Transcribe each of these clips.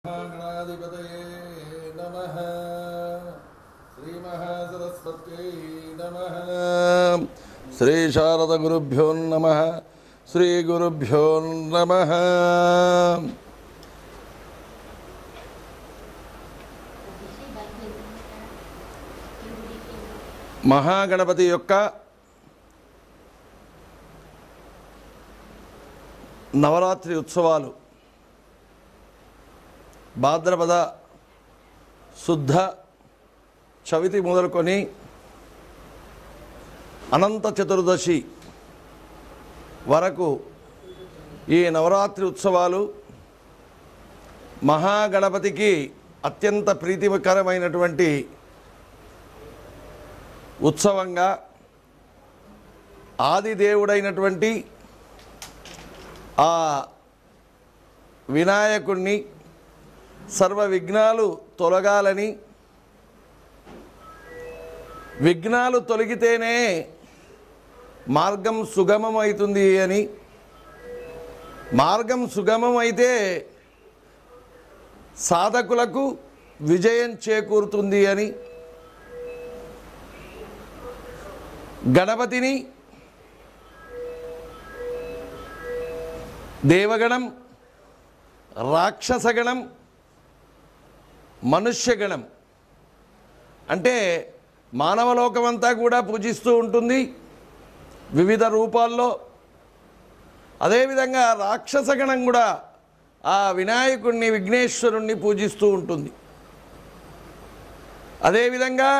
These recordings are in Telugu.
గణాధిపతయే నమ శ్రీమహాసరస్వత్యై నమ శ్రీ శారద గురుభ్యో నమ శ్రీ గురుభ్యో నమ మహాగణపతి యొక్క నవరాత్రి ఉత్సవాలు భాద్రపద శుద్ధ చవితి మొదలుకొని అనంత చతుర్దశి వరకు ఈ నవరాత్రి ఉత్సవాలు మహాగణపతికి అత్యంత ప్రీతికరమైనటువంటి ఉత్సవంగా ఆదిదేవుడైనటువంటి ఆ వినాయకుణ్ణి సర్వ విఘ్నాలు తొలగాలని విఘ్నాలు తొలగితేనే మార్గం సుగమమవుతుంది అని మార్గం సుగమమైతే సాధకులకు విజయం చేకూరుతుంది అని గణపతిని దేవగణం రాక్షసగణం మనుష్యగణం అంటే మానవలోకమంతా కూడా పూజిస్తూ ఉంటుంది వివిధ రూపాల్లో అదేవిధంగా రాక్షసగణం కూడా ఆ వినాయకుణ్ణి విఘ్నేశ్వరుణ్ణి పూజిస్తూ ఉంటుంది అదేవిధంగా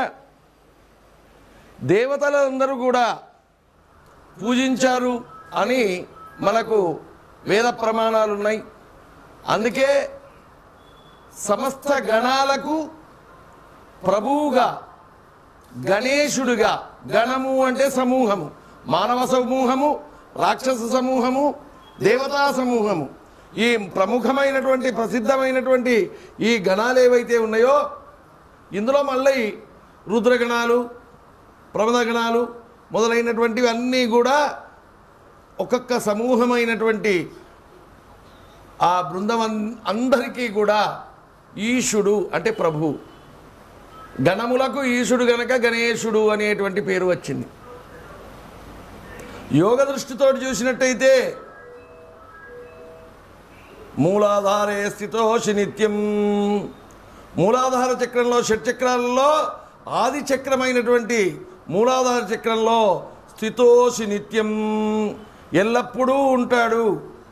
దేవతలందరూ కూడా పూజించారు అని మనకు వేద ప్రమాణాలు ఉన్నాయి అందుకే సమస్త గణాలకు ప్రభువుగా గణేశుడుగా గణము అంటే సమూహము మానవ సమూహము రాక్షస సమూహము దేవతా సమూహము ఈ ప్రముఖమైనటువంటి ప్రసిద్ధమైనటువంటి ఈ గణాలు ఏవైతే ఉన్నాయో ఇందులో మళ్ళీ రుద్రగణాలు ప్రమదగణాలు మొదలైనటువంటివి అన్నీ కూడా ఒక్కొక్క సమూహమైనటువంటి ఆ బృందం అన్- అందరికీ కూడా ఈశుడు అంటే ప్రభు గణములకు ఈశుడు గనక గణేశుడు అనేటువంటి పేరు వచ్చింది యోగ దృష్టితో చూసినట్టయితే మూలాధారే స్థితోషి నిత్యం మూలాధార చక్రంలో షట్చక్రాలలో ఆది చక్రమైనటువంటి మూలాధార చక్రంలో స్థితోషి నిత్యం ఎల్లప్పుడూ ఉంటాడు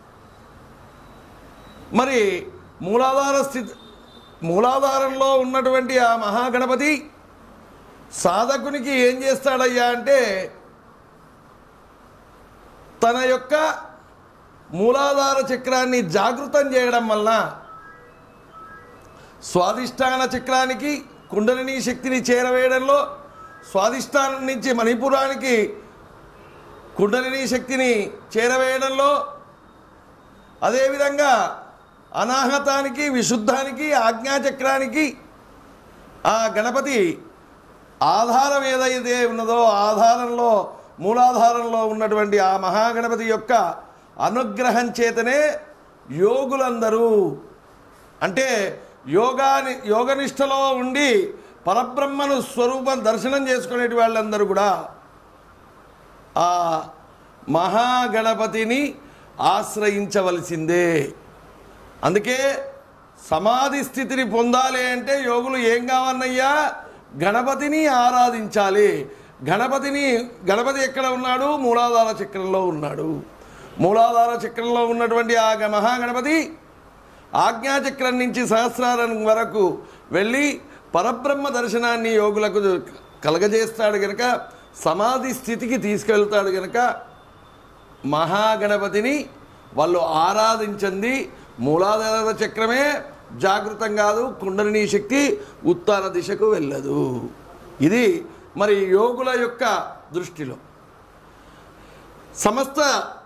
మరి మూలాధార స్థితి మూలాధారంలో ఉన్నటువంటి ఆ మహాగణపతి సాధకునికి ఏం చేస్తాడయ్యా అంటే తన యొక్క మూలాధార చక్రాన్ని జాగృతం చేయడం వలన స్వాదిష్టాన చక్రానికి కుండలిని శక్తిని చేరవేయడంలో స్వాదిష్టానం నుంచి మణిపురానికి కుండలిని శక్తిని చేరవేయడంలో అదేవిధంగా అనాహతానికి విశుద్ధానికి ఆజ్ఞాచక్రానికి ఆ గణపతి ఆధారం ఏదైతే ఉన్నదో ఆధారంలో మూలాధారంలో ఉన్నటువంటి ఆ మహాగణపతి యొక్క అనుగ్రహం చేతనే యోగులందరూ అంటే యోగాని యోగనిష్టలో ఉండి పరబ్రహ్మను స్వరూపం దర్శనం చేసుకునేటి వాళ్ళందరూ కూడా ఆ మహాగణపతిని ఆశ్రయించవలసిందే అందుకే సమాధి స్థితిని పొందాలి అంటే యోగులు ఏం కావాలన్నయ్యా గణపతిని ఆరాధించాలి గణపతిని గణపతి ఎక్కడ ఉన్నాడు మూలాధార చక్రంలో ఉన్నాడు మూలాధార చక్రంలో ఉన్నటువంటి ఆ గ- మహాగణపతి ఆజ్ఞాచక్రం నుంచి సహస్రారం వరకు వెళ్ళి పరబ్రహ్మ దర్శనాన్ని యోగులకు కలగజేస్తాడు గనక సమాధి స్థితికి తీసుకెళ్తాడు గనక మహాగణపతిని వాళ్ళు ఆరాధించింది మూలాధార చక్రమే జాగృతం కాదు కుండలిని శక్తి ఉత్తర దిశకు వెళ్ళదు ఇది మరి యోగుల యొక్క దృష్టిలో సమస్త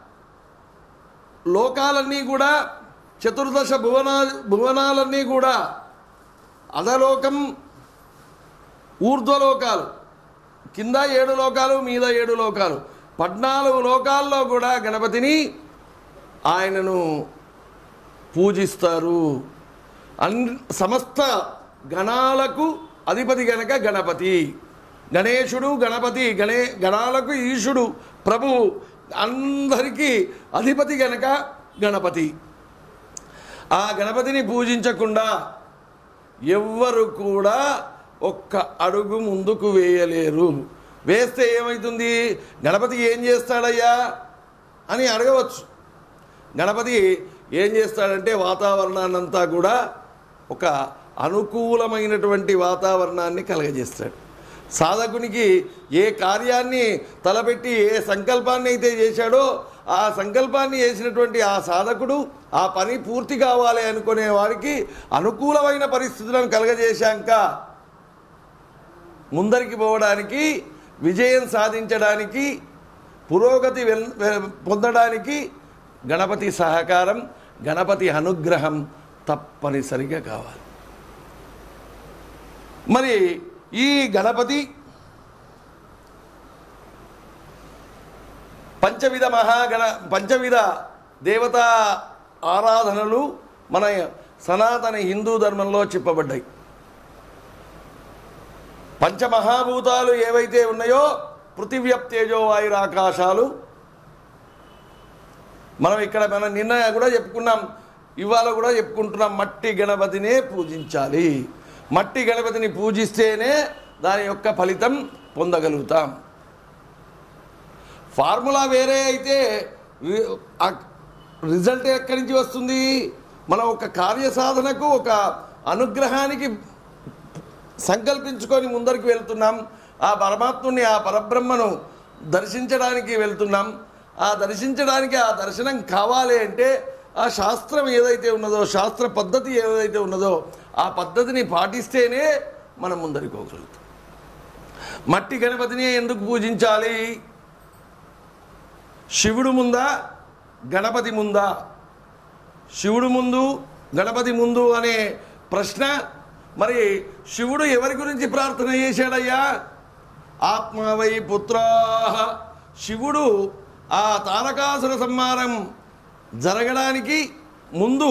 లోకాలన్నీ కూడా చతుర్దశ భువనా భువనాలన్నీ కూడా అధలోకం ఊర్ధ్వలోకాలు కింద ఏడు లోకాలు మీద ఏడు లోకాలు పద్నాలుగు లోకాల్లో కూడా గణపతిని ఆయనను పూజిస్తారు అన్ సమస్త గణాలకు అధిపతి గనక గణపతి గణేశుడు గణపతి గణే గణాలకు ఈశుడు ప్రభు అందరికీ అధిపతి గనక గణపతి ఆ గణపతిని పూజించకుండా ఎవ్వరు కూడా ఒక్క అడుగు ముందుకు వేయలేరు వేస్తే ఏమవుతుంది గణపతి ఏం చేస్తాడయ్యా అని అడగవచ్చు గణపతి ఏం చేస్తాడంటే వాతావరణాన్నంతా కూడా ఒక అనుకూలమైనటువంటి వాతావరణాన్ని కలగజేస్తాడు సాధకునికి ఏ కార్యాన్ని తలపెట్టి ఏ సంకల్పాన్ని అయితే చేశాడో ఆ సంకల్పాన్ని చేసినటువంటి ఆ సాధకుడు ఆ పని పూర్తి కావాలి అనుకునే వారికి అనుకూలమైన పరిస్థితులను కలగజేశాక ముందరికి పోవడానికి విజయం సాధించడానికి పురోగతి వెల్ వె- పొందడానికి గణపతి సహకారం గణపతి అనుగ్రహం తప్పనిసరిగా కావాలి మరి ఈ గణపతి పంచవిధ మహాగణ పంచవిధ దేవతా ఆరాధనలు మన సనాతన హిందూ ధర్మంలో చెప్పబడ్డాయి పంచమహాభూతాలు ఏవైతే ఉన్నాయో పృథివ్యప్ తేజో వాయురాకాశాలు మనం ఇక్కడ మనం నిన్న కూడా చెప్పుకున్నాం ఇవాళ కూడా చెప్పుకుంటున్నాం మట్టి గణపతినే పూజించాలి మట్టి గణపతిని పూజిస్తేనే దాని యొక్క ఫలితం పొందగలుగుతాం ఫార్ములా వేరే అయితే రి- ఆ రిజల్ట్ ఎక్కడి నుంచి వస్తుంది మనం ఒక కార్యసాధనకు ఒక అనుగ్రహానికి సంకల్పించుకొని ముందరికి వెళ్తున్నాం ఆ పరమాత్ముని ఆ పరబ్రహ్మను దర్శించడానికి వెళ్తున్నాం ఆ దర్శించడానికి ఆ దర్శనం కావాలి అంటే ఆ శాస్త్రం ఏదైతే ఉన్నదో శాస్త్ర పద్ధతి ఏదైతే ఉన్నదో ఆ పద్ధతిని పాటిస్తేనే మనం ముందరికి పోగలుగుతాం మట్టి గణపతిని ఎందుకు పూజించాలి శివుడు ముందా గణపతి ముందా శివుడు ముందు గణపతి ముందు అనే ప్రశ్న మరి శివుడు ఎవరి గురించి ప్రార్థన చేశాడయ్యా ఆత్మవై పుత్రా శివుడు ఆ తారకాసుర సంహారం జరగడానికి ముందు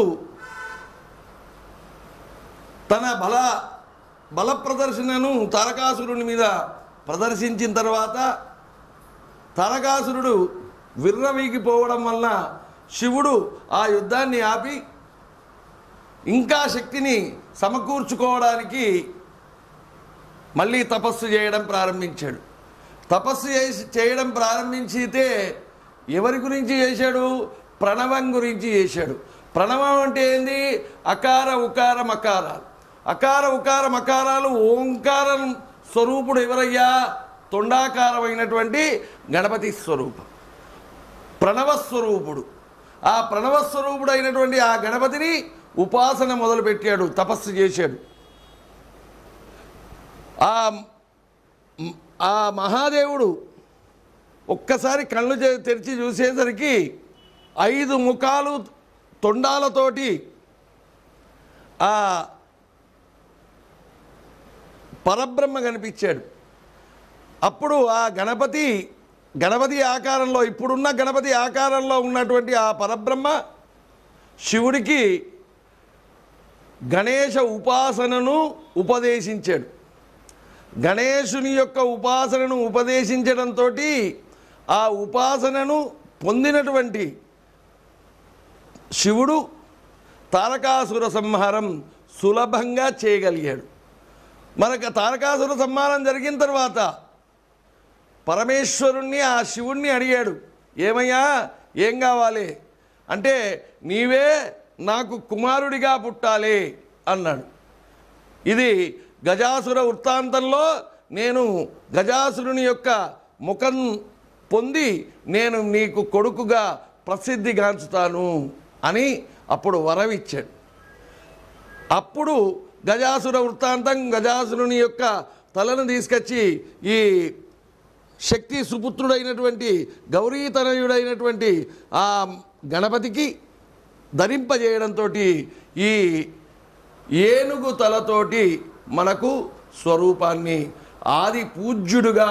తన బల బల ప్రదర్శనను తారకాసురుని మీద ప్రదర్శించిన తర్వాత తారకాసురుడు విర్రవీగిపోవడం వలన శివుడు ఆ యుద్ధాన్ని ఆపి ఇంకా శక్తిని సమకూర్చుకోవడానికి మళ్ళీ తపస్సు చేయడం ప్రారంభించాడు తపస్సు చేసి చేయడం ప్రారంభించితే ఎవరి గురించి చేశాడు ప్రణవం గురించి చేశాడు ప్రణవం అంటే ఏంది అకార ఉకార మకారాలు అకార ఉకార మకారాలు ఓంకారం స్వరూపుడు ఎవరయ్యా తొండాకారమైనటువంటి గణపతి స్వరూపం ప్రణవస్వరూపుడు ఆ ప్రణవస్వరూపుడు అయినటువంటి ఆ గణపతిని ఉపాసన మొదలుపెట్టాడు తపస్సు చేశాడు ఆ ఆ మహాదేవుడు ఒక్కసారి కళ్ళు తె- తెరిచి చూసేసరికి ఐదు ముఖాలు తొండాలతోటి ఆ పరబ్రహ్మ కనిపించాడు అప్పుడు ఆ గణపతి గణపతి ఆకారంలో ఇప్పుడున్న గణపతి ఆకారంలో ఉన్నటువంటి ఆ పరబ్రహ్మ శివుడికి గణేశ ఉపాసనను ఉపదేశించాడు గణేశుని యొక్క ఉపాసనను ఉపదేశించడంతో ఆ ఉపాసనను పొందినటువంటి శివుడు తారకాసుర సంహారం సులభంగా చేయగలిగాడు మనకు తారకాసుర సంహారం జరిగిన తర్వాత పరమేశ్వరుణ్ణి ఆ శివుణ్ణి అడిగాడు ఏమయ్యా ఏం కావాలి అంటే నీవే నాకు కుమారుడిగా పుట్టాలి అన్నాడు ఇది గజాసుర వృత్తాంతంలో నేను గజాసురుని యొక్క ముఖం పొంది నేను నీకు కొడుకుగా ప్రసిద్ధిగాంచుతాను అని అప్పుడు వరమిచ్చాడు అప్పుడు గజాసుర వృత్తాంతం గజాసురుని యొక్క తలను తీసుకొచ్చి ఈ శక్తి సుపుత్రుడైనటువంటి గౌరీతనయుడైనటువంటి ఆ గణపతికి ధరింపజేయడంతో ఈ ఏనుగు తలతోటి మనకు స్వరూపాన్ని ఆది పూజ్యుడుగా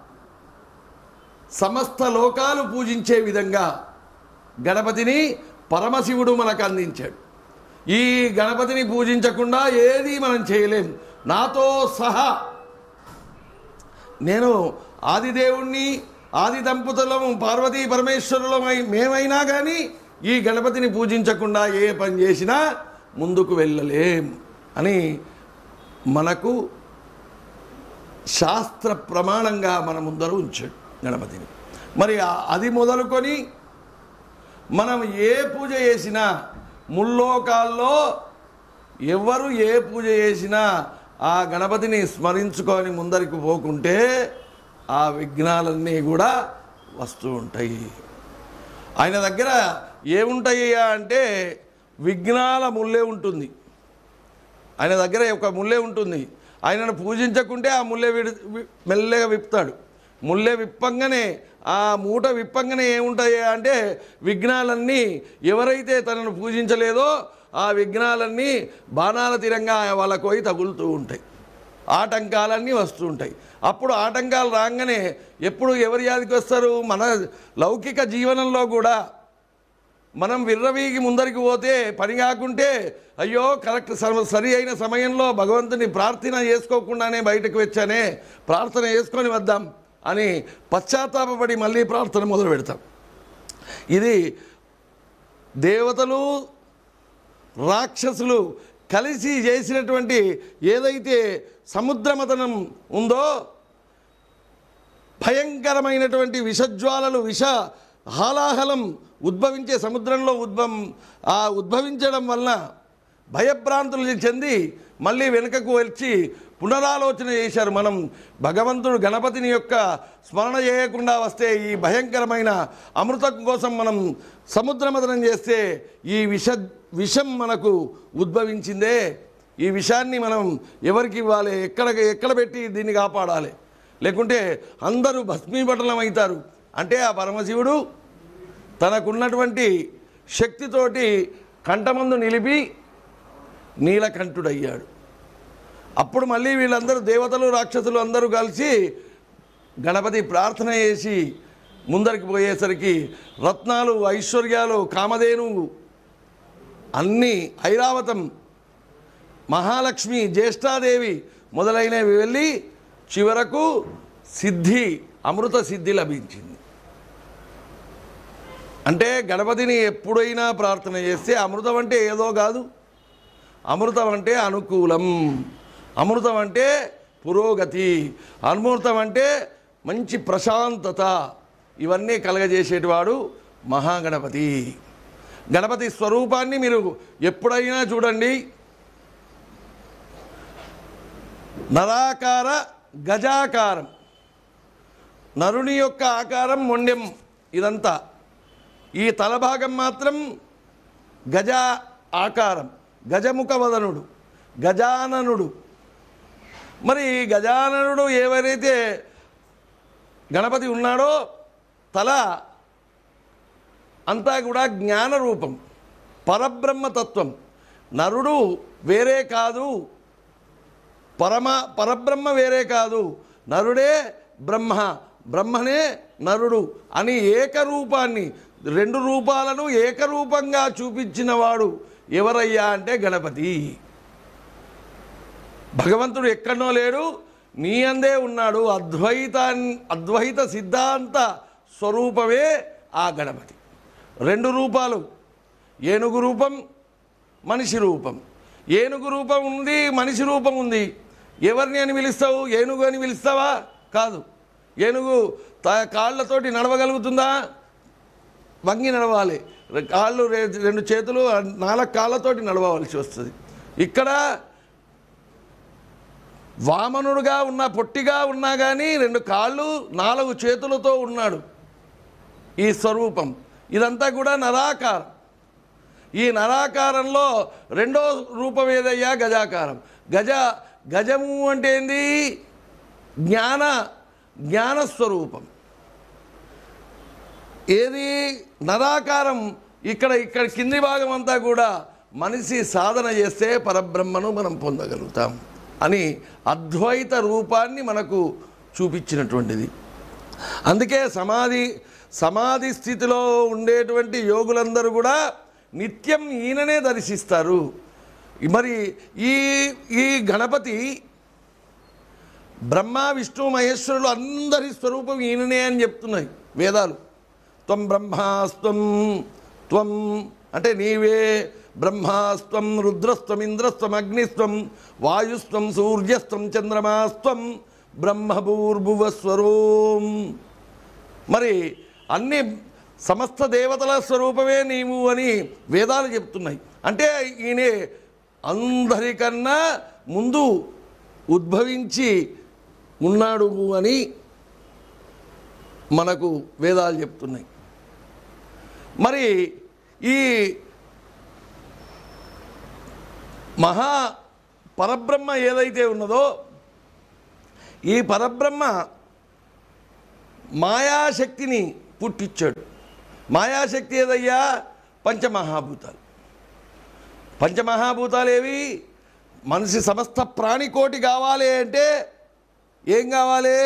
సమస్త లోకాలు పూజించే విధంగా గణపతిని పరమశివుడు మనకు అందించాడు ఈ గణపతిని పూజించకుండా ఏది మనం చేయలేం నాతో సహా నేను ఆదిదేవుణ్ణి ఆది దంపతులము పార్వతీ పరమేశ్వరులమై మేమైనా కానీ ఈ గణపతిని పూజించకుండా ఏ పని చేసినా ముందుకు వెళ్ళలేం అని మనకు శాస్త్ర ప్రమాణంగా మన ముందర ఉంచాడు గణపతిని మరి ఆ- అది మొదలుకొని మనం ఏ పూజ చేసినా ముల్లోకాల్లో ఎవరు ఏ పూజ చేసినా ఆ గణపతిని స్మరించుకొని ముందరికి పోకుంటే ఆ విఘ్నాలన్నీ కూడా వస్తూ ఉంటాయి ఆయన దగ్గర ఏముంటాయ్యా అంటే విఘ్నాల ముల్లే ఉంటుంది ఆయన దగ్గర ఒక ముల్లే ఉంటుంది ఆయనను పూజించకుంటే ఆ ముల్లె విడి వి- మెల్లగా విప్పుతాడు ముల్లె విప్పంగానే ఆ మూట విప్పంగానే ఏముంటాయి అంటే విఘ్నాలన్నీ ఎవరైతే తనను పూజించలేదో ఆ విఘ్నాలన్నీ బాణాల తీరంగా వాళ్ళకు పోయి తగులుతూ ఉంటాయి ఆటంకాలన్నీ వస్తూ ఉంటాయి అప్పుడు ఆటంకాలు రాగానే ఎప్పుడు ఎవరి యాదికి వస్తారు మన లౌకిక జీవనంలో కూడా మనం విర్రవీగి ముందరికి పోతే పని కాకుంటే అయ్యో కరెక్ట్ సమ- సరి అయిన సమయంలో భగవంతుని ప్రార్థన చేసుకోకుండానే బయటకు వచ్చానే ప్రార్థన చేసుకొని వద్దాం అని పశ్చాత్తాపపడి మళ్ళీ ప్రార్థన మొదలు పెడతాం ఇది దేవతలు రాక్షసులు కలిసి చేసినటువంటి ఏదైతే సముద్రమతనం ఉందో భయంకరమైనటువంటి విషజ్వాలలు విష హాలాహలం ఉద్భవించే సముద్రంలో ఉద్భవం ఆ ఉద్భవించడం వలన భయభ్రాంతులు చెంది మళ్ళీ వెనుకకు వచ్చి పునరాలోచన చేశారు మనం భగవంతుడు గణపతిని యొక్క స్మరణ చేయకుండా వస్తే ఈ భయంకరమైన అమృతం కోసం మనం సముద్రమతనం చేస్తే ఈ విష విషం మనకు ఉద్భవించిందే ఈ విషయాన్ని మనం ఎవరికి ఇవ్వాలి ఎక్కడ ఎక్కడ పెట్టి దీన్ని కాపాడాలి లేకుంటే అందరూ భస్మీపటలం అవుతారు అంటే ఆ పరమశివుడు తనకున్నటువంటి శక్తితోటి కంఠమందు నిలిపి నీలకంఠుడయ్యాడు అప్పుడు మళ్ళీ వీళ్ళందరూ దేవతలు రాక్షసులు అందరూ కలిసి గణపతి ప్రార్థన చేసి ముందరికి పోయేసరికి రత్నాలు ఐశ్వర్యాలు కామధేను అన్నీ ఐరావతం మహాలక్ష్మి జ్యేష్ఠాదేవి మొదలైనవి వెళ్ళి చివరకు సిద్ధి అమృత సిద్ధి లభించింది అంటే గణపతిని ఎప్పుడైనా ప్రార్థన చేస్తే అమృతం అంటే ఏదో కాదు అమృతం అంటే అనుకూలం అమృతం అంటే పురోగతి అమృతం అంటే మంచి ప్రశాంతత ఇవన్నీ కలగజేసేటివాడు మహాగణపతి గణపతి స్వరూపాన్ని మీరు ఎప్పుడైనా చూడండి నరాకార గజాకారం నరుని యొక్క ఆకారం మొండెం ఇదంతా ఈ తల భాగం మాత్రం గజ ఆకారం గజముఖ వదనుడు గజాననుడు మరి గజాననుడు ఎవరైతే గణపతి ఉన్నాడో తల అంతా కూడా జ్ఞాన రూపం పరబ్రహ్మతత్వం నరుడు వేరే కాదు పరమ పరబ్రహ్మ వేరే కాదు నరుడే బ్రహ్మ బ్రహ్మనే నరుడు అని ఏకరూపాన్ని రెండు రూపాలను ఏకరూపంగా చూపించినవాడు ఎవరయ్యా అంటే గణపతి భగవంతుడు ఎక్కడనో లేడు నీ అందే ఉన్నాడు అద్వైత అద్వైత సిద్ధాంత స్వరూపమే ఆ గణపతి రెండు రూపాలు ఏనుగు రూపం మనిషి రూపం ఏనుగు రూపం ఉంది మనిషి రూపం ఉంది ఎవరిని అని పిలుస్తావు ఏనుగు అని పిలుస్తావా కాదు ఏనుగు త- కాళ్ళతోటి నడవగలుగుతుందా వంగి నడవాలి రె- కాళ్ళు రె- రెండు చేతులు నాలుగు కాళ్ళతోటి నడవవలసి వస్తుంది ఇక్కడ వామనుడుగా ఉన్న పొట్టిగా ఉన్నా కానీ రెండు కాళ్ళు నాలుగు చేతులతో ఉన్నాడు ఈ స్వరూపం ఇదంతా కూడా నరాకారం ఈ నరాకారంలో రెండో రూపం ఏదయ్యా గజాకారం గజ గజము అంటే ఏంది జ్ఞాన జ్ఞానస్వరూపం ఏది నరాకారం ఇక్కడ ఇక్కడ కింది భాగం అంతా కూడా మనిషి సాధన చేస్తే పరబ్రహ్మను మనం పొందగలుగుతాం అని అద్వైత రూపాన్ని మనకు చూపించినటువంటిది అందుకే సమాధి సమాధి స్థితిలో ఉండేటువంటి యోగులందరూ కూడా నిత్యం ఈయననే దర్శిస్తారు మరి ఈ ఈ గణపతి బ్రహ్మ విష్ణు మహేశ్వరులు అందరి స్వరూపం ఈయననే అని చెప్తున్నాయి వేదాలు త్వం బ్రహ్మాస్త్వం త్వం అంటే నీవే బ్రహ్మాస్త్వం రుద్రస్త్వం ఇంద్రస్త్వం అగ్నిస్త్వం వాయుస్త్వం సూర్యస్త్వం చంద్రమాస్త్వం బ్రహ్మభూర్భువస్వరూం మరి అన్ని సమస్త దేవతల స్వరూపమే నీవు అని వేదాలు చెప్తున్నాయి అంటే ఈయనే అందరికన్నా ముందు ఉద్భవించి ఉన్నాడు అని మనకు వేదాలు చెప్తున్నాయి మరి ఈ మహా పరబ్రహ్మ ఏదైతే ఉన్నదో ఈ పరబ్రహ్మ మాయాశక్తిని పుట్టించాడు మాయాశక్తి ఏదయ్యా పంచమహాభూతాలు పంచమహాభూతాలు ఏవి మనిషి సమస్త ప్రాణికోటి కావాలి అంటే ఏం కావాలి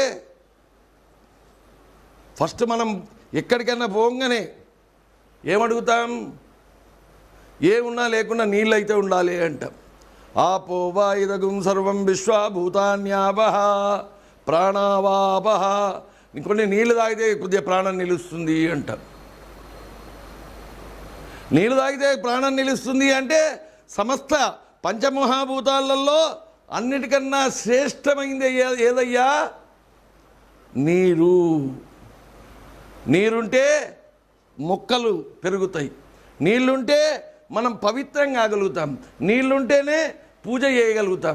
ఫస్ట్ మనం ఎక్కడికన్నా పోగానే ఏమడుగుతాం ఏమున్నా లేకుండా నీళ్ళు అయితే ఉండాలి అంటాం ఆపో వాయుదగుం సర్వం విశ్వభూతాన్యాపహ ప్రాణావాపహ ఇంకొన్ని నీళ్ళు తాగితే కొద్దిగా ప్రాణం నిలుస్తుంది అంటాం నీళ్ళు తాగితే ప్రాణం నిలుస్తుంది అంటే సమస్త పంచమహాభూతాలలో అన్నిటికన్నా శ్రేష్టమైంది ఏ- ఏదయ్యా నీరు నీరుంటే మొక్కలు పెరుగుతాయి నీళ్ళుంటే మనం పవిత్రం కాగలుగుతాం నీళ్ళుంటేనే పూజ చేయగలుగుతాం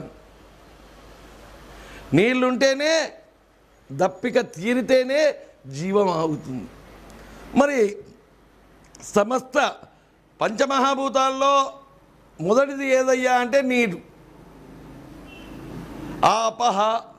నీళ్ళుంటేనే దప్పిక తీరితేనే జీవం ఆగుతుంది మరి సమస్త పంచమహాభూతాల్లో మొదటిది ఏదయ్యా అంటే నీరు ఆపహ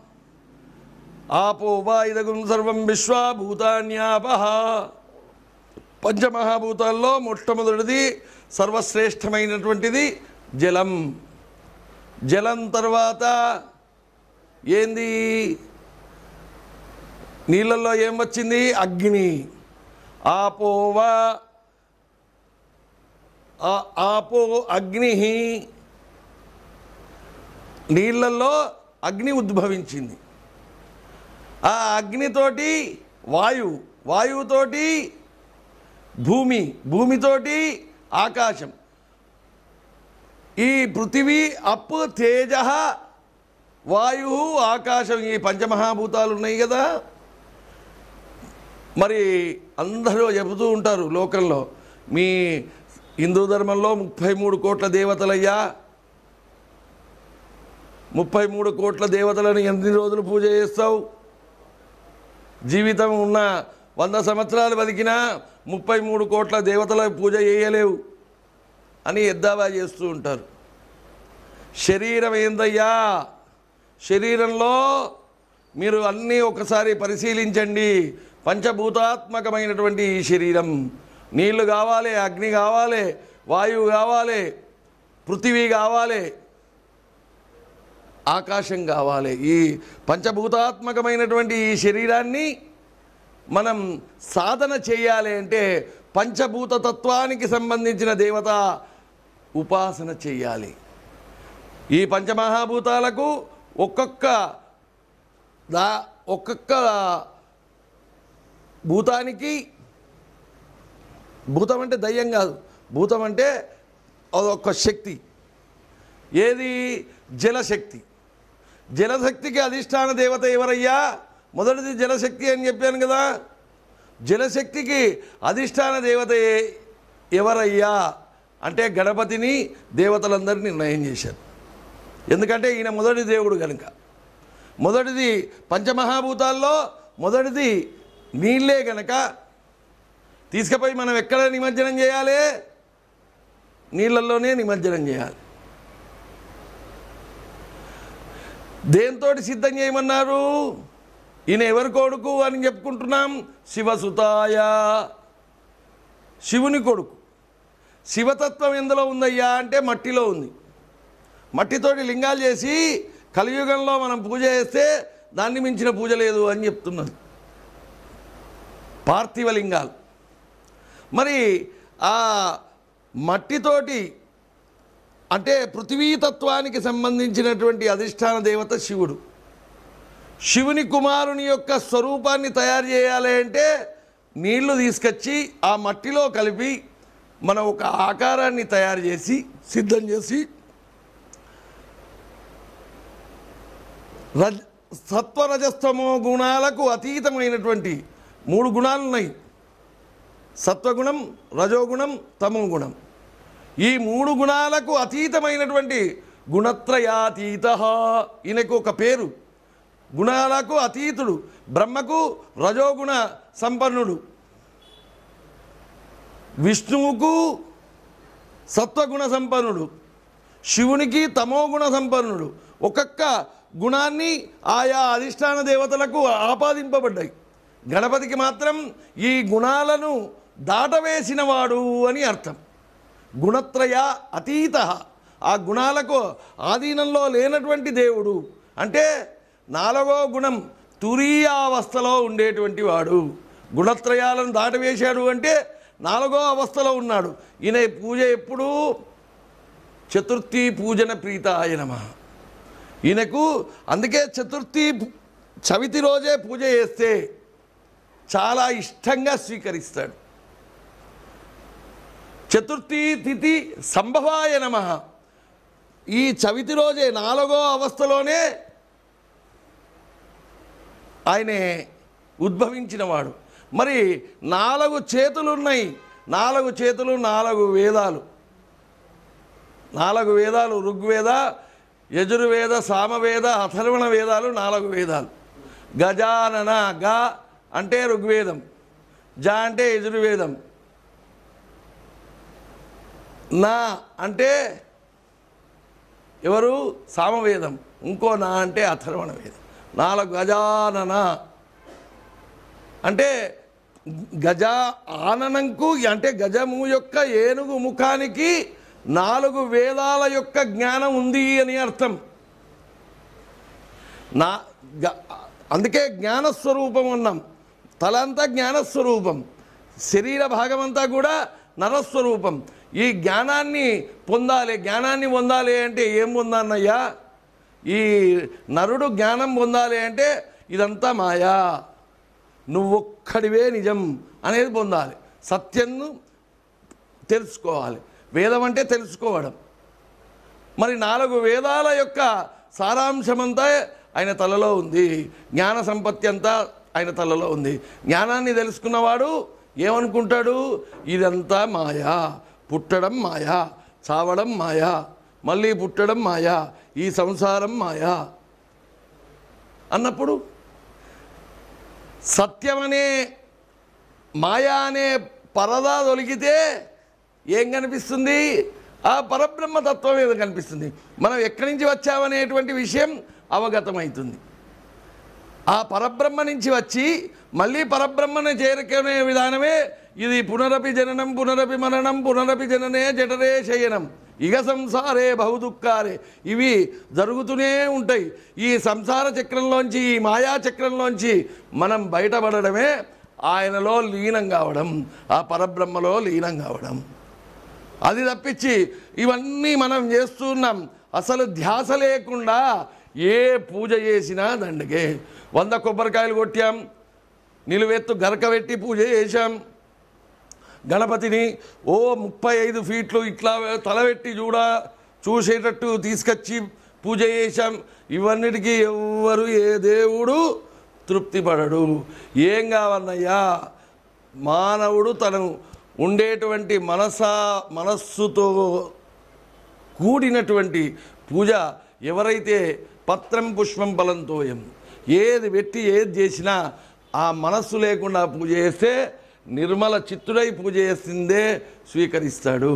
ఆపో వాయుదగుం సర్వం విశ్వభూతాన్యాపహ పంచమహాభూతాల్లో మొట్టమొదటిది సర్వశ్రేష్టమైనటువంటిది జలం జలం తర్వాత ఏంది నీళ్ళల్లో ఏం వచ్చింది అగ్ని ఆపోవా ఆ- ఆపో అగ్ని నీళ్ళల్లో అగ్ని ఉద్భవించింది ఆ అగ్నితోటి వాయువు వాయువుతోటి భూమి భూమితోటి ఆకాశం ఈ పృథివీ అప్పు తేజ వాయు ఆకాశం ఈ పంచమహాభూతాలు ఉన్నాయి కదా మరి అందరూ చెబుతూ ఉంటారు లోకంలో మీ హిందూ ధర్మంలో ముప్పై మూడు కోట్ల దేవతలయ్యా ముప్పై మూడు కోట్ల దేవతలను ఎన్ని రోజులు పూజ చేస్తావు జీవితం ఉన్న వంద సంవత్సరాలు బతికినా ముప్పై మూడు కోట్ల దేవతల పూజ చేయలేవు అని ఎద్దావా చేస్తూ ఉంటారు శరీరం ఏందయ్యా శరీరంలో మీరు అన్నీ ఒకసారి పరిశీలించండి పంచభూతాత్మకమైనటువంటి ఈ శరీరం నీళ్లు కావాలి అగ్ని కావాలి వాయువు కావాలి పృథివీ కావాలి ఆకాశం కావాలి ఈ పంచభూతాత్మకమైనటువంటి ఈ శరీరాన్ని మనం సాధన చేయాలి అంటే పంచభూత తత్వానికి సంబంధించిన దేవత ఉపాసన చేయాలి ఈ పంచమహాభూతాలకు ఒక్కొక్క దా ఒక్కొక్క భూతానికి భూతం అంటే దయ్యం కాదు భూతం అంటే అదొక శక్తి ఏది జలశక్తి జలశక్తికి అధిష్టాన దేవత ఎవరయ్యా మొదటిది జలశక్తి అని చెప్పాను కదా జలశక్తికి అధిష్టాన దేవత ఏ- ఎవరయ్యా అంటే గణపతిని దేవతలందరూ నిర్ణయం చేశారు ఎందుకంటే ఈయన మొదటి దేవుడు కనుక మొదటిది పంచమహాభూతాల్లో మొదటిది నీళ్ళే గనక తీసుకుపోయి మనం ఎక్కడ నిమజ్జనం చేయాలి నీళ్ళల్లోనే నిమజ్జనం చేయాలి దేంతో సిద్ధం చేయమన్నారు ఈయన ఎవరి కొడుకు అని చెప్పుకుంటున్నాం శివసుతాయ శివుని కొడుకు శివతత్వం ఎందులో ఉందయ్యా అంటే మట్టిలో ఉంది మట్టితోటి లింగాలు చేసి కలియుగంలో మనం పూజ చేస్తే దాన్ని మించిన పూజ లేదు అని చెప్తున్నది పార్థివ లింగాలు మరి ఆ మట్టితోటి అంటే పృథివీతత్వానికి సంబంధించినటువంటి అధిష్టాన దేవత శివుడు శివుని కుమారుని యొక్క స్వరూపాన్ని తయారు చేయాలి అంటే నీళ్లు తీసుకొచ్చి ఆ మట్టిలో కలిపి మనం ఒక ఆకారాన్ని తయారు చేసి సిద్ధం చేసి రజ సత్వరజస్తమో గుణాలకు అతీతమైనటువంటి మూడు గుణాలు ఉన్నాయి సత్వగుణం రజోగుణం తమో గుణం ఈ మూడు గుణాలకు అతీతమైనటువంటి గుణత్రయాతీత ఈయనకు ఒక పేరు గుణాలకు అతీతుడు బ్రహ్మకు రజోగుణ సంపన్నుడు విష్ణువుకు సత్వగుణ సంపన్నుడు శివునికి తమోగుణ సంపన్నుడు ఒక్కొక్క గుణాన్ని ఆయా అధిష్టాన దేవతలకు ఆపాదింపబడ్డాయి గణపతికి మాత్రం ఈ గుణాలను దాటవేసినవాడు అని అర్థం గుణత్రయ అతీత ఆ గుణాలకు ఆధీనంలో లేనటువంటి దేవుడు అంటే నాలుగో గుణం తురీయావస్థలో ఉండేటువంటి వాడు గుణత్రయాలను దాటవేశాడు అంటే నాలుగో అవస్థలో ఉన్నాడు ఈయన పూజ ఎప్పుడు చతుర్థి పూజన ప్రీతాయ నమ ఈయనకు అందుకే చతుర్థి పు- చవితి రోజే పూజ చేస్తే చాలా ఇష్టంగా స్వీకరిస్తాడు చతుర్థి తిథి సంభవాయ నమ ఈ చవితి రోజే నాలుగో అవస్థలోనే ఆయనే ఉద్భవించినవాడు మరి నాలుగు చేతులు ఉన్నాయి నాలుగు చేతులు నాలుగు వేదాలు నాలుగు వేదాలు ఋగ్వేద యజుర్వేద సామవేద అథర్వణ వేదాలు నాలుగు వేదాలు గజానన గ అంటే ఋగ్వేదం జ అంటే యజుర్వేదం నా అంటే ఎవరు సామవేదం ఇంకో నా అంటే అథర్వణ వేదం నాలుగు గజానన అంటే గజ ఆననంకు అంటే గజము యొక్క ఏనుగు ముఖానికి నాలుగు వేదాల యొక్క జ్ఞానం ఉంది అని అర్థం నా గ- అందుకే జ్ఞానస్వరూపం అన్నాం తలంతా జ్ఞానస్వరూపం శరీర భాగమంతా కూడా నరస్వరూపం ఈ జ్ఞానాన్ని పొందాలి జ్ఞానాన్ని పొందాలి అంటే ఏం పొందాన్నయ్యా ఈ నరుడు జ్ఞానం పొందాలి అంటే ఇదంతా మాయా నువ్వొక్కడివే నిజం అనేది పొందాలి సత్యంను తెలుసుకోవాలి వేదం అంటే తెలుసుకోవడం మరి నాలుగు వేదాల యొక్క సారాంశమంతా ఆయన తలలో ఉంది జ్ఞాన సంపత్తి అంతా ఆయన తలలో ఉంది జ్ఞానాన్ని తెలుసుకున్నవాడు ఏమనుకుంటాడు ఇదంతా మాయా పుట్టడం మాయా చావడం మాయా మళ్ళీ పుట్టడం మాయా ఈ సంసారం మాయా అన్నప్పుడు సత్యమనే మాయా అనే పరదా తొలిగితే ఏం కనిపిస్తుంది ఆ పరబ్రహ్మ తత్వం ఏదో కనిపిస్తుంది మనం ఎక్కడి నుంచి వచ్చామనేటువంటి విషయం అవగతమవుతుంది ఆ పరబ్రహ్మ నుంచి వచ్చి మళ్ళీ పరబ్రహ్మని చేరుకునే విధానమే ఇది పునరపి జననం పునరపి మరణం పునరపి జననే జఠరే శయనం ఇగ సంసారే బహుదుఃఖారే ఇవి జరుగుతూనే ఉంటాయి ఈ సంసార చక్రంలోంచి ఈ మాయా చక్రంలోంచి మనం బయటపడడమే ఆయనలో లీనం కావడం ఆ పరబ్రహ్మలో లీనం కావడం అది తప్పించి ఇవన్నీ మనం చేస్తున్నాం అసలు ధ్యాస లేకుండా ఏ పూజ చేసినా దండగే వంద కొబ్బరికాయలు కొట్టాం నిలువెత్తు గరక పెట్టి పూజ చేశాం గణపతిని ఓ ముప్పై ఐదు ఫీట్లు ఇట్లా తలబెట్టి చూడ చూసేటట్టు తీసుకొచ్చి పూజ చేశాం ఇవన్నిటికీ ఎవ్వరు ఏ దేవుడు తృప్తి పడడు ఏం కావన్నయ్యా మానవుడు తను ఉండేటువంటి మనసా మనస్సుతో కూడినటువంటి పూజ ఎవరైతే పత్రం పుష్పం ఫలంతోయం ఏది పెట్టి ఏది చేసినా ఆ మనస్సు లేకుండా పూజ చేస్తే నిర్మల చిత్తుడై పూజ చేసిందే స్వీకరిస్తాడు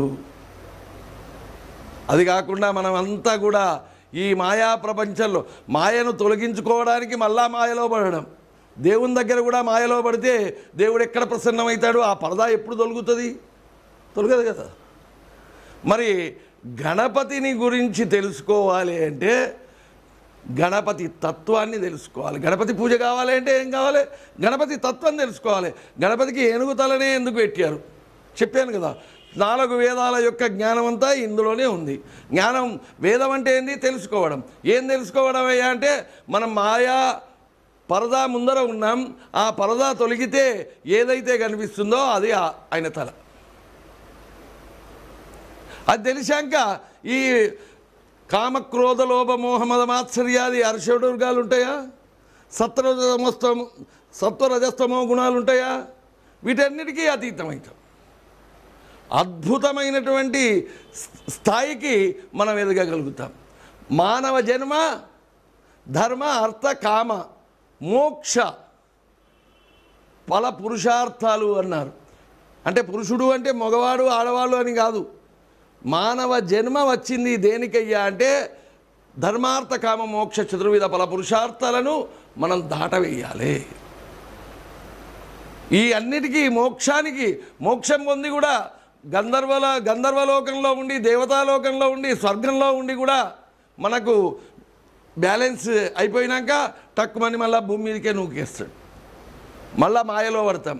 అది కాకుండా మనం అంతా కూడా ఈ మాయా ప్రపంచంలో మాయను తొలగించుకోవడానికి మళ్ళా మాయలో పడడం దేవుని దగ్గర కూడా మాయలో పడితే దేవుడు ఎక్కడ ప్రసన్నమవుతాడు ఆ పరదా ఎప్పుడు తొలుగుతుంది తొలగదు కదా మరి గణపతిని గురించి తెలుసుకోవాలి అంటే గణపతి తత్వాన్ని తెలుసుకోవాలి గణపతి పూజ కావాలి అంటే ఏం కావాలి గణపతి తత్వం తెలుసుకోవాలి గణపతికి ఏనుగు తలనే ఎందుకు పెట్టారు చెప్పాను కదా నాలుగు వేదాల యొక్క జ్ఞానం అంతా ఇందులోనే ఉంది జ్ఞానం వేదం అంటే ఏంది తెలుసుకోవడం ఏం తెలుసుకోవడం అయ్యా అంటే మనం మాయా పరదా ముందర ఉన్నాం ఆ పరదా తొలగితే ఏదైతే కనిపిస్తుందో అది ఆ- ఆయన తల అది తెలిసాక ఈ కామక్రోధ లోభ మోహ మద మాత్సర్యాది హర్షడుర్గాలు ఉంటాయా సత్వరజస్తమో సత్వరజస్తమో గుణాలు ఉంటాయా వీటన్నిటికీ అతీతమవుతాం అద్భుతమైనటువంటి స్- స్థాయికి మనం ఎదగగలుగుతాం మానవ జన్మ ధర్మ అర్థ కామ మోక్ష ఫల పురుషార్థాలు అన్నారు అంటే పురుషుడు అంటే మగవాడు ఆడవాళ్ళు అని కాదు మానవ జన్మ వచ్చింది దేనికయ్యా అంటే ధర్మార్థ కామ మోక్ష చతుర్విధ ఫల పురుషార్థాలను మనం దాటవేయాలి ఈ అన్నిటికీ మోక్షానికి మోక్షం పొంది కూడా గంధర్వల గంధర్వలోకంలో ఉండి దేవతాలోకంలో ఉండి స్వర్గంలో ఉండి కూడా మనకు బ్యాలెన్స్ అయిపోయినాక టక్కుమని మళ్ళీ భూమి మీదకే నూకేస్తాడు మళ్ళా మాయలో పడతాం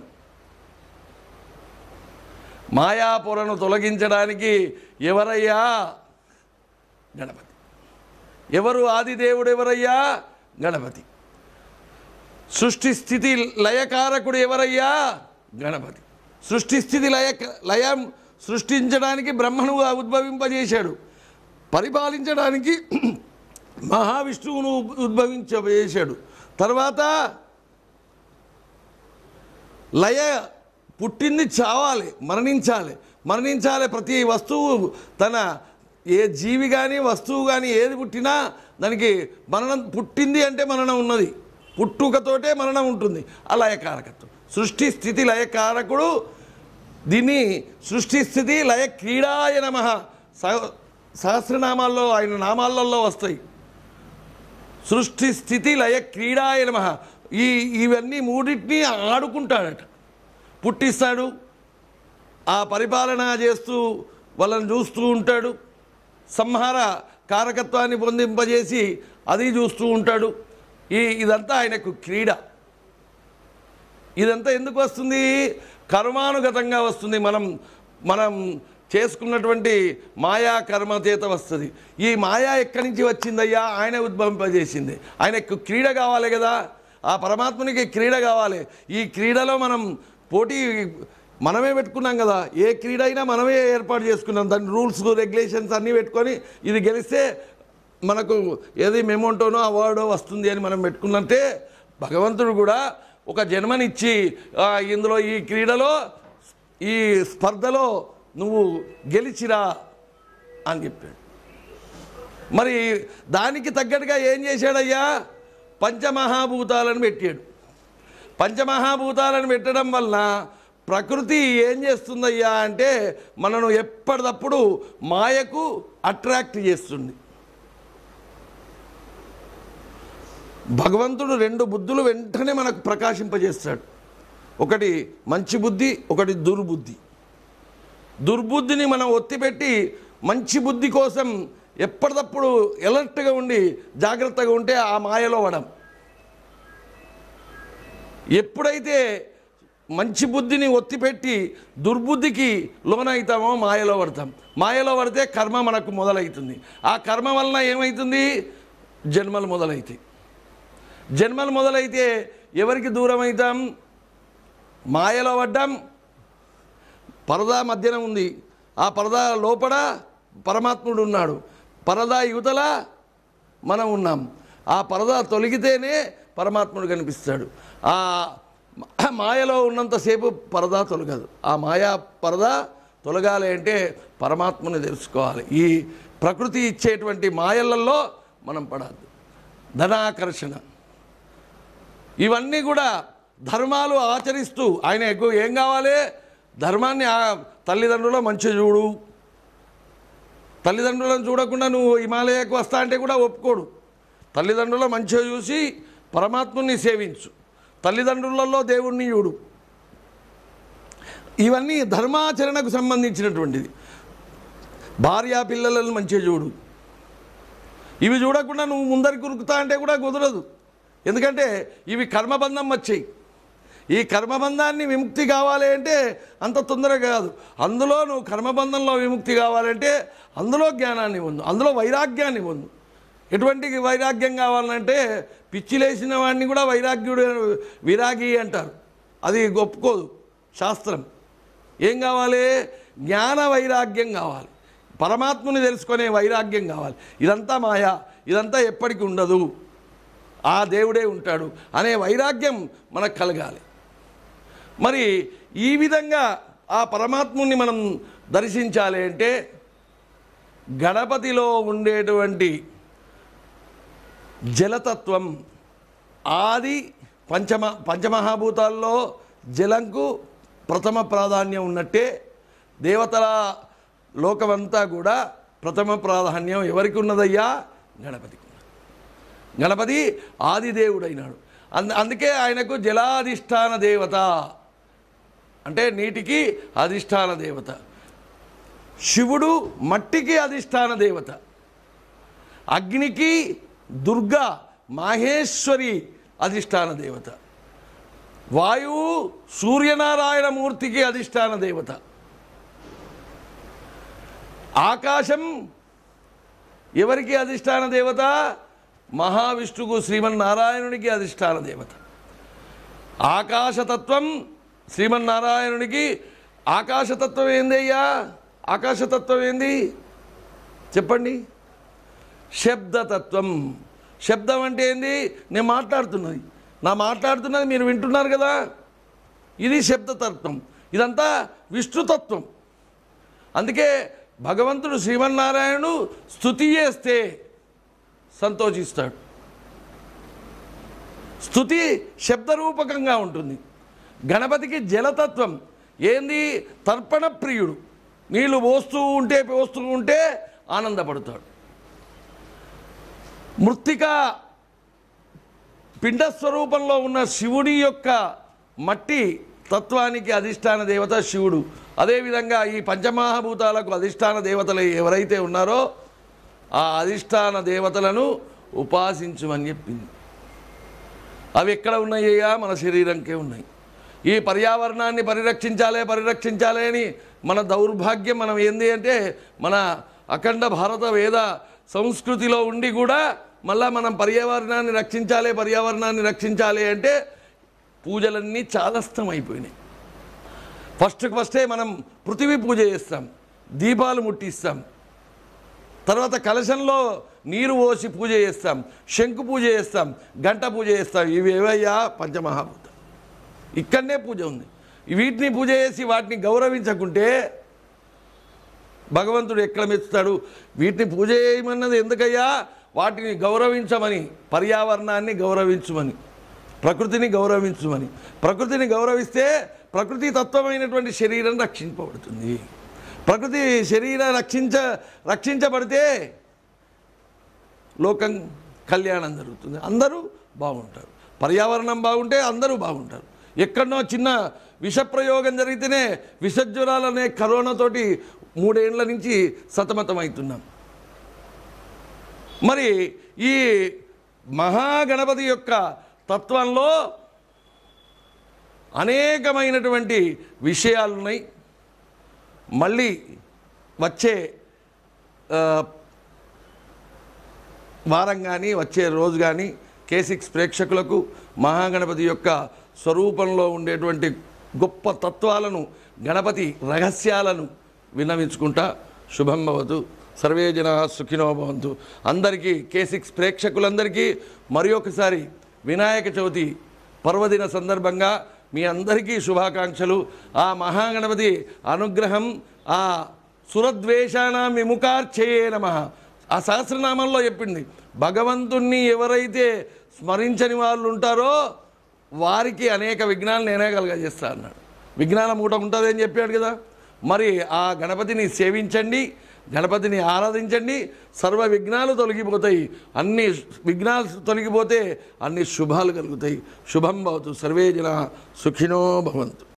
మాయాపొరను తొలగించడానికి ఎవరయ్యా గణపతి ఎవరు ఆదిదేవుడు ఎవరయ్యా గణపతి సృష్టి స్థితి లయకారకుడు ఎవరయ్యా గణపతి సృష్టి స్థితి లయ లయం సృష్టించడానికి బ్రహ్మను ఉద్భవింపజేశాడు పరిపాలించడానికి మహావిష్ణువును ఉద్భవించజేశాడు తర్వాత లయ పుట్టింది చావాలి మరణించాలి మరణించాలి ప్రతి వస్తువు తన ఏ జీవి కానీ వస్తువు కానీ ఏది పుట్టినా దానికి మరణం పుట్టింది అంటే మరణం ఉన్నది పుట్టుకతోటే మరణం ఉంటుంది ఆ లయకారకత్వం సృష్టి స్థితి లయకారకుడు దీన్ని సృష్టి స్థితి లయ క్రీడాయ నమ సహస్రనామాల్లో ఆయన నామాలలో వస్తాయి సృష్టి స్థితి లయ క్రీడాయ నమ ఈ ఇవన్నీ మూడింటిని ఆడుకుంటాడట పుట్టిస్తాడు ఆ పరిపాలన చేస్తూ వాళ్ళని చూస్తూ ఉంటాడు సంహార కారకత్వాన్ని పొందింపజేసి అది చూస్తూ ఉంటాడు ఈ ఇదంతా ఆయనకు క్రీడ ఇదంతా ఎందుకు వస్తుంది కర్మానుగతంగా వస్తుంది మనం మనం చేసుకున్నటువంటి మాయా కర్మ చేత వస్తుంది ఈ మాయా ఎక్కడి నుంచి వచ్చిందయ్యా ఆయన ఉద్భవింపజేసింది ఆయనకు క్రీడ కావాలి కదా ఆ పరమాత్మునికి క్రీడ కావాలి ఈ క్రీడలో మనం పోటీ మనమే పెట్టుకున్నాం కదా ఏ క్రీడ అయినా మనమే ఏర్పాటు చేసుకున్నాం దాని రూల్స్ రెగ్యులేషన్స్ అన్నీ పెట్టుకొని ఇది గెలిస్తే మనకు ఏది మెమోంటోనో అవార్డో వస్తుంది అని మనం పెట్టుకున్నట్టే భగవంతుడు కూడా ఒక జన్మనిచ్చి ఆ, ఇందులో ఈ క్రీడలో ఈ స్పర్ధలో నువ్వు గెలిచిరా అని చెప్పాడు మరి దానికి తగ్గట్టుగా ఏం చేశాడయ్యా పంచమహాభూతాలను పెట్టాడు పంచమహాభూతాలను పెట్టడం వలన ప్రకృతి ఏం చేస్తుందయ్యా అంటే మనను ఎప్పటికప్పుడు మాయకు అట్రాక్ట్ చేస్తుంది భగవంతుడు రెండు బుద్ధులు వెంటనే మనకు ప్రకాశింపజేస్తాడు ఒకటి మంచి బుద్ధి ఒకటి దుర్బుద్ధి దుర్బుద్ధిని మనం ఒత్తిపెట్టి మంచి బుద్ధి కోసం ఎప్పటికప్పుడు ఎలర్ట్గా ఉండి జాగ్రత్తగా ఉంటే ఆ మాయలో పడం ఎప్పుడైతే మంచి బుద్ధిని ఒత్తిపెట్టి దుర్బుద్ధికి లోనవుతామో మాయలో పడతాం మాయలో పడితే కర్మ మనకు మొదలవుతుంది ఆ కర్మ వలన ఏమవుతుంది జన్మలు మొదలవుతాయి జన్మలు మొదలైతే ఎవరికి దూరం అవుతాం మాయలో పడ్డాం పరదా మధ్యన ఉంది ఆ పరదా లోపల పరమాత్ముడు ఉన్నాడు పరదా యువతల మనం ఉన్నాం ఆ పరదా తొలగితేనే పరమాత్ముడు కనిపిస్తాడు ఆ మాయలో ఉన్నంతసేపు పరదా తొలగదు ఆ మాయా పరదా తొలగాలి అంటే పరమాత్మని తెలుసుకోవాలి ఈ ప్రకృతి ఇచ్చేటువంటి మాయలలో మనం పడద్దు ధనాకర్షణ ఇవన్నీ కూడా ధర్మాలు ఆచరిస్తూ ఆయన ఎక్కువ ఏం కావాలి ధర్మాన్ని ఆ తల్లిదండ్రుల మంచి చూడు తల్లిదండ్రులను చూడకుండా నువ్వు హిమాలయకు వస్తా అంటే కూడా ఒప్పుకోడు తల్లిదండ్రుల మంచిగా చూసి పరమాత్ముని సేవించు తల్లిదండ్రులలో దేవుణ్ణి చూడు ఇవన్నీ ధర్మాచరణకు సంబంధించినటువంటిది భార్యా పిల్లలను మంచిగా చూడు ఇవి చూడకుండా నువ్వు ముందరికి ఉరుకుతా అంటే కూడా కుదరదు ఎందుకంటే ఇవి కర్మబంధం వచ్చాయి ఈ కర్మబంధాన్ని విముక్తి కావాలి అంటే అంత తొందరగా కాదు అందులో నువ్వు కర్మబంధంలో విముక్తి కావాలంటే అందులో జ్ఞానాన్ని పొందు అందులో వైరాగ్యాన్ని పొందు ఎటువంటి వైరాగ్యం కావాలంటే పిచ్చిలేసిన వాడిని కూడా వైరాగ్యుడు విరాగి అంటారు అది ఒప్పుకోదు శాస్త్రం ఏం కావాలి జ్ఞాన వైరాగ్యం కావాలి పరమాత్మని తెలుసుకునే వైరాగ్యం కావాలి ఇదంతా మాయా ఇదంతా ఎప్పటికి ఉండదు ఆ దేవుడే ఉంటాడు అనే వైరాగ్యం మనకు కలగాలి మరి ఈ విధంగా ఆ పరమాత్ముని మనం దర్శించాలి అంటే గణపతిలో ఉండేటువంటి జలతత్వం ఆది పంచమ పంచమహాభూతాల్లో జలంకు ప్రథమ ప్రాధాన్యం ఉన్నట్టే దేవతల లోకమంతా కూడా ప్రథమ ప్రాధాన్యం ఎవరికి ఉన్నదయ్యా గణపతికి ఉన్నది గణపతి ఆదిదేవుడైనాడు అంద అందుకే ఆయనకు జలాధిష్టాన దేవత అంటే నీటికి అధిష్టాన దేవత శివుడు మట్టికి అధిష్టాన దేవత అగ్నికి దుర్గా మాహేశ్వరి అధిష్టాన దేవత వాయువు సూర్యనారాయణ మూర్తికి అధిష్టాన దేవత ఆకాశం ఎవరికి అధిష్టాన దేవత మహావిష్ణువుకు శ్రీమన్నారాయణునికి అధిష్టాన దేవత ఆకాశతత్వం శ్రీమన్నారాయణునికి ఆకాశతత్వం ఏందయ్యా ఆకాశతత్వం ఏంది చెప్పండి శబ్దతత్వం శబ్దం అంటే ఏంది నేను మాట్లాడుతున్నది నా మాట్లాడుతున్నది మీరు వింటున్నారు కదా ఇది శబ్దతత్వం ఇదంతా విష్ణుతత్వం అందుకే భగవంతుడు శ్రీమన్నారాయణుడు స్థుతి చేస్తే సంతోషిస్తాడు స్థుతి శబ్దరూపకంగా ఉంటుంది గణపతికి జలతత్వం ఏంది తర్పణ ప్రియుడు నీళ్లు పోస్తూ ఉంటే పోస్తూ ఉంటే ఆనందపడతాడు మృత్తిక పిండస్వరూపంలో ఉన్న శివుడి యొక్క మట్టి తత్వానికి అధిష్టాన దేవత శివుడు అదేవిధంగా ఈ పంచమహాభూతాలకు అధిష్టాన దేవతలు ఎవరైతే ఉన్నారో ఆ అధిష్టాన దేవతలను ఉపాసించమని చెప్పింది అవి ఎక్కడ ఉన్నాయ్యా మన శరీరంకే ఉన్నాయి ఈ పర్యావరణాన్ని పరిరక్షించాలి పరిరక్షించాలి అని మన దౌర్భాగ్యం మనం ఏంది అంటే మన అఖండ భారత వేద సంస్కృతిలో ఉండి కూడా మళ్ళా మనం పర్యావరణాన్ని రక్షించాలి పర్యావరణాన్ని రక్షించాలి అంటే పూజలన్నీ చాదస్తం అయిపోయినాయి ఫస్ట్ ఫస్టే మనం పృథివీ పూజ చేస్తాం దీపాలు ముట్టిస్తాం తర్వాత కలశంలో నీరు పోసి పూజ చేస్తాం శంకు పూజ చేస్తాం గంట పూజ చేస్తాం ఇవి ఏవయ్యా పంచమహాభూతం ఇక్కడనే పూజ ఉంది వీటిని పూజ చేసి వాటిని గౌరవించకుంటే భగవంతుడు ఎక్కడ మెచ్చుతాడు వీటిని పూజ చేయమన్నది ఎందుకయ్యా వాటిని గౌరవించమని పర్యావరణాన్ని గౌరవించమని ప్రకృతిని గౌరవించమని ప్రకృతిని గౌరవిస్తే ప్రకృతి తత్వమైనటువంటి శరీరం రక్షింపబడుతుంది ప్రకృతి శరీరం రక్షించ రక్షించబడితే లోకం కళ్యాణం జరుగుతుంది అందరూ బాగుంటారు పర్యావరణం బాగుంటే అందరూ బాగుంటారు ఎక్కడనో చిన్న విషప్రయోగం జరిగితేనే విషజ్వరాలనే కరోనాతోటి మూడేళ్ల నుంచి సతమతమవుతున్నాం మరి ఈ మహాగణపతి యొక్క తత్వంలో అనేకమైనటువంటి విషయాలు ఉన్నాయి మళ్ళీ వచ్చే ఆ, వారం కానీ వచ్చే రోజు కానీ కే సిక్స్ ప్రేక్షకులకు మహాగణపతి యొక్క స్వరూపంలో ఉండేటువంటి గొప్ప తత్వాలను గణపతి రహస్యాలను విన్నవించుకుంటా శుభం భవతు సర్వే జన సుఖినో భవంతు అందరికీ కే సిక్స్ ప్రేక్షకులందరికీ మరి ఒకసారి వినాయక చవితి పర్వదిన సందర్భంగా మీ అందరికీ శుభాకాంక్షలు ఆ మహాగణపతి అనుగ్రహం ఆ సురద్వేషానాం విముఖార్చయే నమ ఆ సహస్రనామంలో చెప్పింది భగవంతుణ్ణి ఎవరైతే స్మరించని వాళ్ళు ఉంటారో వారికి అనేక విఘ్నాలు నేనే కలగజేస్తా అన్నాడు విజ్ఞానం మూట ఉంటుంది అని చెప్పాడు కదా మరి ఆ గణపతిని సేవించండి గణపతిని ఆరాధించండి సర్వ విఘ్నాలు తొలగిపోతాయి అన్ని విఘ్నాలు తొలగిపోతే అన్ని శుభాలు కలుగుతాయి శుభం భవతు సర్వే జన సుఖినో భవంతు